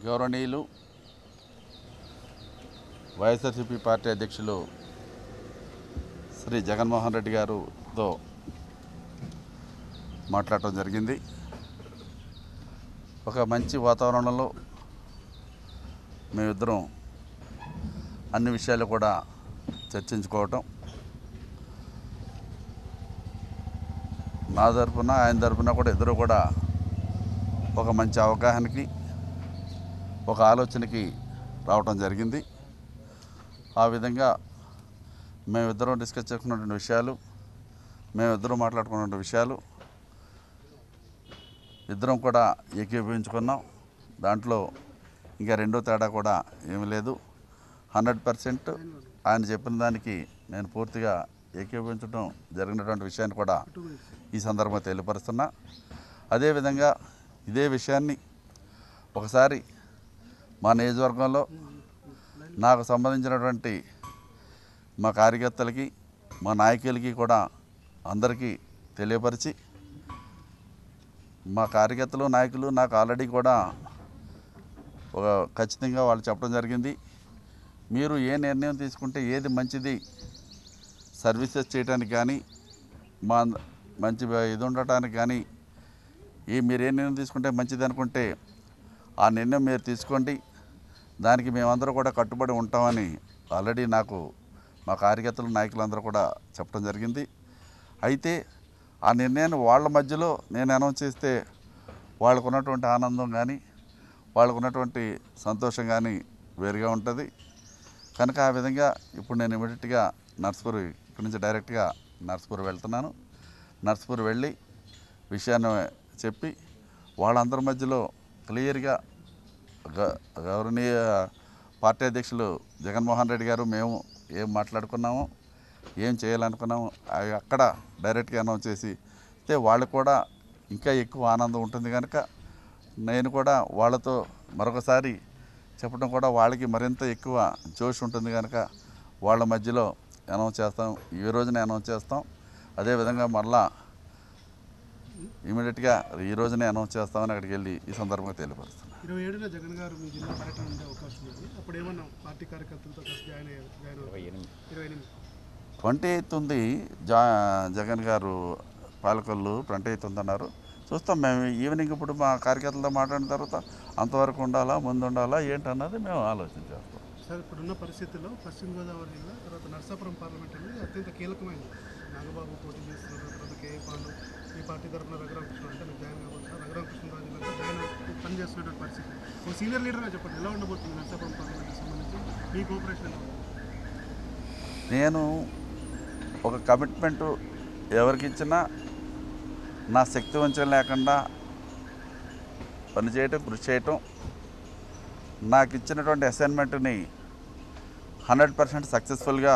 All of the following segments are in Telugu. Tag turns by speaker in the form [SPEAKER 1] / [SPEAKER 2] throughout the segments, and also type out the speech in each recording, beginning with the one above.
[SPEAKER 1] గౌరవనీయులు వైఎస్ఆర్సీపీ పార్టీ అధ్యక్షులు శ్రీ జగన్మోహన్ రెడ్డి గారుతో మాట్లాడటం జరిగింది ఒక మంచి వాతావరణంలో మేమిద్దరం అన్ని విషయాలు కూడా చర్చించుకోవటం నా తరపున ఆయన తరపున కూడా ఇద్దరు కూడా ఒక మంచి అవగాహనకి ఒక ఆలోచనకి రావటం జరిగింది ఆ విధంగా మేమిద్దరం డిస్కస్ చేసుకున్నటువంటి విషయాలు మేమిద్దరం మాట్లాడుకున్న విషయాలు ఇద్దరం కూడా ఏకీభవించుకున్నాం దాంట్లో ఇంకా రెండో తేడా కూడా ఏమీ లేదు హండ్రెడ్ పర్సెంట్ ఆయన చెప్పిన దానికి నేను పూర్తిగా ఏకీభవించడం జరిగినటువంటి విషయాన్ని కూడా ఈ సందర్భంగా తెలియపరుస్తున్నా అదేవిధంగా ఇదే విషయాన్ని ఒకసారి మా నియోజకవర్గంలో నాకు సంబంధించినటువంటి మా కార్యకర్తలకి మా నాయకులకి కూడా అందరికీ తెలియపరిచి మా కార్యకర్తలు నాయకులు నాకు ఆల్రెడీ కూడా ఒక ఖచ్చితంగా వాళ్ళు చెప్పడం జరిగింది మీరు ఏ నిర్ణయం తీసుకుంటే ఏది మంచిది సర్వీసెస్ చేయడానికి కానీ మా మంచి ఇది ఉండటానికి కానీ ఏ మీరు ఏ నిర్ణయం తీసుకుంటే మంచిది అనుకుంటే ఆ నిర్ణయం మీరు తీసుకోండి దానికి మేమందరూ కూడా కట్టుబడి ఉంటామని ఆల్రెడీ నాకు మా కార్యకర్తలు నాయకులందరూ కూడా చెప్పడం జరిగింది అయితే ఆ నిర్ణయాన్ని వాళ్ళ మధ్యలో నేను అనౌన్స్ చేస్తే వాళ్ళకు ఉన్నటువంటి ఆనందం కానీ వాళ్ళకు ఉన్నటువంటి సంతోషం కానీ వేరుగా ఉంటుంది కనుక ఆ విధంగా ఇప్పుడు నేను ఇమీడియట్గా నర్స్పూర్ ఇక్కడి నుంచి డైరెక్ట్గా నర్స్పూర్ వెళ్తున్నాను నర్స్పూర్ వెళ్ళి విషయాన్ని చెప్పి వాళ్ళందరి మధ్యలో క్లియర్గా గ- గౌరవనీయ పార్టీ అధ్యక్షులు జగన్మోహన్ రెడ్డి గారు మేము ఏం మాట్లాడుకున్నామో ఏం చేయాలనుకున్నామో అవి అక్కడ డైరెక్ట్గా అనౌన్స్ చేసి అయితే వాళ్ళకు కూడా ఇంకా ఎక్కువ ఆనందం ఉంటుంది కనుక నేను కూడా వాళ్ళతో మరొకసారి చెప్పడం కూడా వాళ్ళకి మరింత ఎక్కువ జోష్ ఉంటుంది కనుక వాళ్ళ మధ్యలో అనౌన్స్ చేస్తాం ఈ రోజునే అనౌన్స్ చేస్తాం అదేవిధంగా మళ్ళా ఇమీడియట్గా ఈ రోజునే అనౌన్స్ చేస్తామని అక్కడికి వెళ్ళి ఈ సందర్భంగా తెలియపరుస్తాను
[SPEAKER 2] ఇరవై ఏడున జగన్ గారు మీ జిల్లా పర్యటన ఉండే అవకాశం ఉంది అప్పుడు ఏమన్నా పార్టీ కార్యకర్తలతో కలిసి జాయిన్ అయ్యారు జాయిన్ అవ్వాలి ఇరవై ఎనిమిది
[SPEAKER 1] ట్వంటీ ఎయిత్ ఉంది జా జగన్ గారు పాలకొల్లు ట్వంటీ ఎయిత్ ఉంది అన్నారు చూస్తాం మేము ఈవినింగ్ ఇప్పుడు మా కార్యకర్తలతో మాట్లాడిన తర్వాత అంతవరకు ఉండాలా ముందు ఉండాలా ఏంటన్నది మేము ఆలోచన చేస్తాం
[SPEAKER 2] సార్ ఇప్పుడున్న పరిస్థితుల్లో పశ్చిమ గోదావరి జిల్లా తర్వాత నర్సాపురం పార్లమెంట్ అనేది అత్యంత కీలకమైనది నాగబాబు పోటీ చేస్తున్నారు తర్వాత కేఏ పాండు ఈ పార్టీ తరఫున రఘురామకృష్ణ అంటే మీరు జాయిన్ కాబోతున్నారు రఘురామకృష్ణరాజు గారు జాయిన్ అవ్వ- పనిచేస్తున్నటువంటి పరిస్థితి ఒక సీనియర్ లీడర్గా చెప్పండి ఎలా ఉండబోతుంది నర్సాపురం పార్లమెంట్కి సంబంధించి మీ కోఆపరేషన్ ఎలా ఉంది
[SPEAKER 1] నేను ఒక కమిట్మెంట్ ఎవరికి ఇచ్చినా నా శక్తి వంచన లేకుండా పనిచేయటం కృషి చేయటం నాకు ఇచ్చినటువంటి అసైన్మెంట్ని హండ్రెడ్ పర్సెంట్ సక్సెస్ఫుల్గా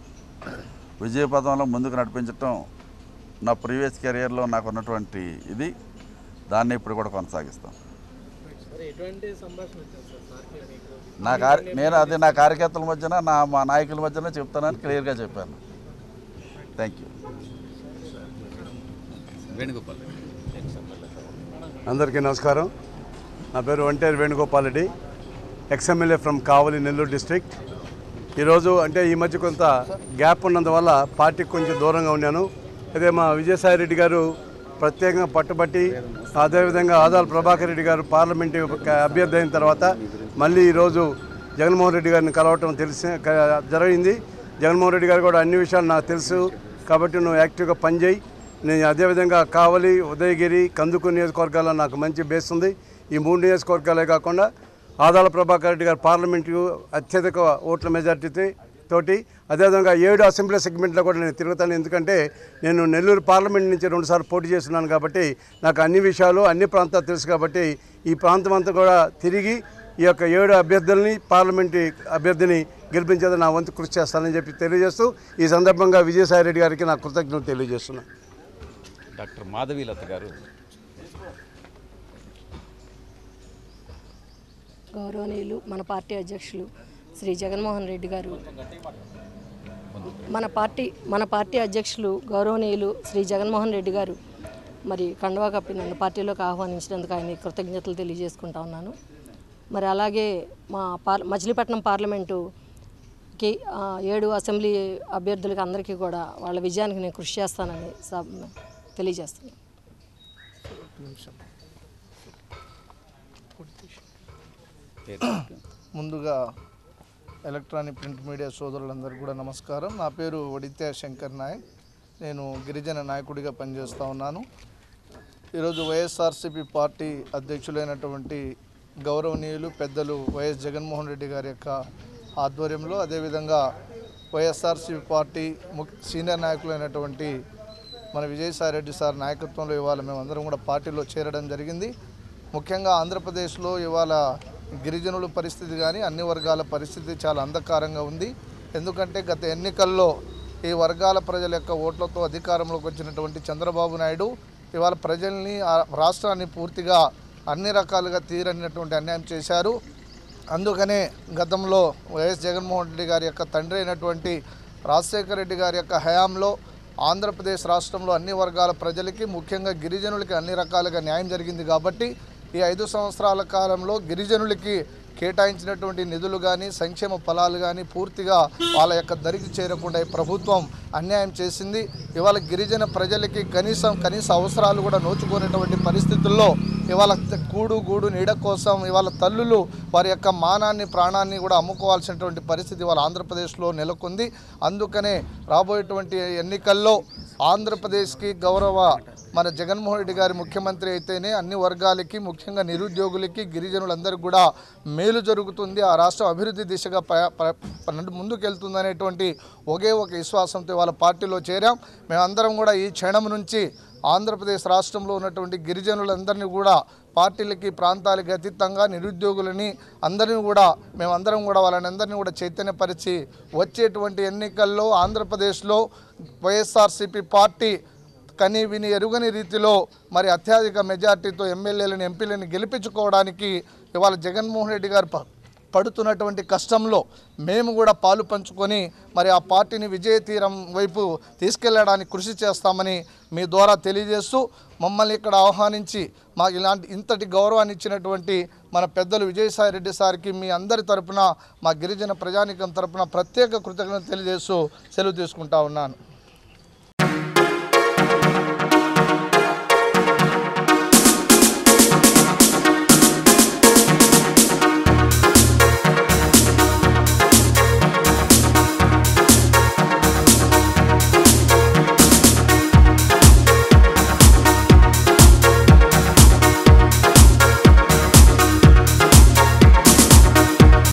[SPEAKER 1] విజయపదంలో ముందుకు నడిపించటం నా ప్రీవియస్ కెరియర్లో నాకు ఉన్నటువంటి ఇది దాన్ని ఇప్పుడు కూడా కొనసాగిస్తాను
[SPEAKER 3] ఎటువంటి సంభాషణ వచ్చింది సార్ సార్కి మీకు
[SPEAKER 1] నా కార్య నేను అది నా కార్యకర్తల మధ్యన నా మా నాయకుల మధ్యన చెప్తానని క్లియర్గా చెప్పాను థ్యాంక్ యూ
[SPEAKER 4] వేణుగోపాల్
[SPEAKER 5] అందరికీ నమస్కారం నా పేరు Vanteru Venugopal Reddy ex MLA from Kavali Nellore district ఈరోజు అంటే ఈ మధ్య కొంత గ్యాప్ ఉన్నందువల్ల పార్టీకి కొంచెం దూరంగా ఉన్నాను అదే మా విజయసాయి రెడ్డి గారు ప్రత్యేకంగా పట్టుబట్టి అదేవిధంగా ఆదాల్ ప్రభాకర్ రెడ్డి గారు పార్లమెంట్ అభ్యర్థి అయిన తర్వాత మళ్ళీ ఈరోజు జగన్మోహన్ రెడ్డి గారిని కలవటం తెలిసి క- జరిగింది జగన్మోహన్ రెడ్డి గారు కూడా అన్ని విషయాలు నాకు తెలుసు కాబట్టి నువ్వు యాక్టివ్గా పనిచేయి నేను అదేవిధంగా కావలి ఉదయగిరి కందుకు నియోజకవర్గాల్లో నాకు మంచి బేస్ ఉంది ఈ మూడు నియోజకవర్గాలే కాకుండా ఆదాల ప్రభాకర్ రెడ్డి గారు పార్లమెంటు అత్యధిక ఓట్ల మెజార్టీ తోటి అదేవిధంగా ఏడు అసెంబ్లీ సెగ్మెంట్లో కూడా నేను తిరుగుతాను ఎందుకంటే నేను నెల్లూరు పార్లమెంట్ నుంచి రెండుసార్లు పోటీ చేస్తున్నాను కాబట్టి నాకు అన్ని విషయాలు అన్ని ప్రాంతాలు తెలుసు కాబట్టి ఈ ప్రాంతం అంతా కూడా తిరిగి ఈ యొక్క ఏడు అభ్యర్థుల్ని పార్లమెంటు అభ్యర్థిని గెలిపించేది నా వంతు కృషి చేస్తానని చెప్పి తెలియజేస్తూ ఈ సందర్భంగా విజయసాయి రెడ్డి గారికి నా కృతజ్ఞతలు తెలియజేస్తున్నాను
[SPEAKER 4] డాక్టర్ మాధవీలత గారు
[SPEAKER 6] గౌరవనీయులు మన పార్టీ అధ్యక్షులు శ్రీ జగన్మోహన్ రెడ్డి గారు మన పార్టీ మన పార్టీ అధ్యక్షులు గౌరవనీయులు శ్రీ జగన్మోహన్ రెడ్డి గారు మరి కండువా కప్పి నన్ను పార్టీలోకి ఆహ్వానించినందుకు ఆయన కృతజ్ఞతలు తెలియజేసుకుంటా ఉన్నాను మరి అలాగే మా పార్ మచిలీపట్నం పార్లమెంటు కి ఆ, ఏడు అసెంబ్లీ అభ్యర్థులకి అందరికీ కూడా వాళ్ళ విజయానికి నేను కృషి చేస్తానని సబ్- తెలియజేస్తున్నాను
[SPEAKER 2] ఒక్క నిమిషం
[SPEAKER 4] పేరు
[SPEAKER 7] ముందుగా ఎలక్ట్రానిక్ ప్రింట్ మీడియా సోదరులందరికీ కూడా నమస్కారం నా పేరు వడిత్య శంకర్ నాయక్ నేను గిరిజన నాయకుడిగా పనిచేస్తూ ఉన్నాను ఈరోజు వైఎస్ఆర్సీపీ పార్టీ అధ్యక్షులైనటువంటి గౌరవనీయులు పెద్దలు వైఎస్ జగన్మోహన్ రెడ్డి గారి యొక్క ఆధ్వర్యంలో అదేవిధంగా వైఎస్ఆర్సీపీ పార్టీ ముఖ్య సీనియర్ నాయకులైనటువంటి మన విజయసాయి రెడ్డి సార్ నాయకత్వంలో ఇవాళ మేమందరం కూడా పార్టీలో చేరడం జరిగింది ముఖ్యంగా ఆంధ్రప్రదేశ్లో ఇవాళ గిరిజనుల పరిస్థితి కానీ అన్ని వర్గాల పరిస్థితి చాలా అంధకారంగా ఉంది ఎందుకంటే గత ఎన్నికల్లో ఈ వర్గాల ప్రజల యొక్క ఓట్లతో అధికారంలోకి వచ్చినటువంటి చంద్రబాబు నాయుడు ఇవాళ ప్రజల్ని ఆ రాష్ట్రాన్ని పూర్తిగా అన్ని రకాలుగా తీరనినటువంటి అన్యాయం చేశారు అందుకనే గతంలో వైఎస్ జగన్మోహన్ రెడ్డి గారి యొక్క తండ్రి అయినటువంటి రాజశేఖర రెడ్డి గారి యొక్క హయాంలో ఆంధ్రప్రదేశ్ రాష్ట్రంలో అన్ని వర్గాల ప్రజలకి ముఖ్యంగా గిరిజనులకి అన్ని రకాలుగా న్యాయం జరిగింది కాబట్టి ఈ ఐదు సంవత్సరాల కాలంలో గిరిజనులకి కేటాయించినటువంటి నిధులు కానీ సంక్షేమ ఫలాలు కానీ పూర్తిగా వాళ్ళ యొక్క దరికి చేరకుండా ఈ ప్రభుత్వం అన్యాయం చేసింది ఇవాళ గిరిజన ప్రజలకి కనీసం కనీస అవసరాలు కూడా నోచుకునేటువంటి పరిస్థితుల్లో ఇవాళ కూడు గూడు నీడ కోసం ఇవాళ తల్లులు వారి యొక్క మానాన్ని ప్రాణాన్ని కూడా అమ్ముకోవాల్సినటువంటి పరిస్థితి ఇవాళ ఆంధ్రప్రదేశ్లో నెలకొంది అందుకనే రాబోయేటువంటి ఎన్నికల్లో ఆంధ్రప్రదేశ్కి గౌరవ మన జగన్మోహన్ రెడ్డి గారి ముఖ్యమంత్రి అయితేనే అన్ని వర్గాలకి ముఖ్యంగా నిరుద్యోగులకి గిరిజనులందరికీ కూడా మేలు జరుగుతుంది ఆ రాష్ట్రం అభివృద్ధి దిశగా ప- ప- ప- ముందుకెళ్తుందనేటువంటి ఒకే ఒక విశ్వాసంతో వాళ్ళ పార్టీలో చేరాం మేమందరం కూడా ఈ క్షణం నుంచి ఆంధ్రప్రదేశ్ రాష్ట్రంలో ఉన్నటువంటి గిరిజనులందరినీ కూడా పార్టీలకి ప్రాంతాలకి అతీతంగా నిరుద్యోగులని అందరినీ కూడా మేమందరం కూడా వాళ్ళని అందరినీ కూడా చైతన్యపరిచి వచ్చేటువంటి ఎన్నికల్లో ఆంధ్రప్రదేశ్లో వైఎస్ఆర్సీపీ పార్టీ కని విని ఎరుగని రీతిలో మరి అత్యధిక మెజార్టీతో ఎమ్మెల్యేలను ఎంపీలను గెలిపించుకోవడానికి ఇవాళ జగన్మోహన్ రెడ్డి గారు ప- పడుతున్నటువంటి కష్టంలో మేము కూడా పాలు పంచుకొని మరి ఆ పార్టీని విజయ తీరం వైపు తీసుకెళ్లడానికి కృషి చేస్తామని మీ ద్వారా తెలియజేస్తూ మమ్మల్ని ఇక్కడ ఆహ్వానించి మాకు ఇలాంటి ఇంతటి గౌరవాన్ని ఇచ్చినటువంటి మన పెద్దలు విజయసాయి రెడ్డి సార్కి మీ అందరి తరపున మా గిరిజన ప్రజానికం తరపున ప్రత్యేక కృతజ్ఞత తెలియజేస్తూ సెలవు తీసుకుంటా ఉన్నాను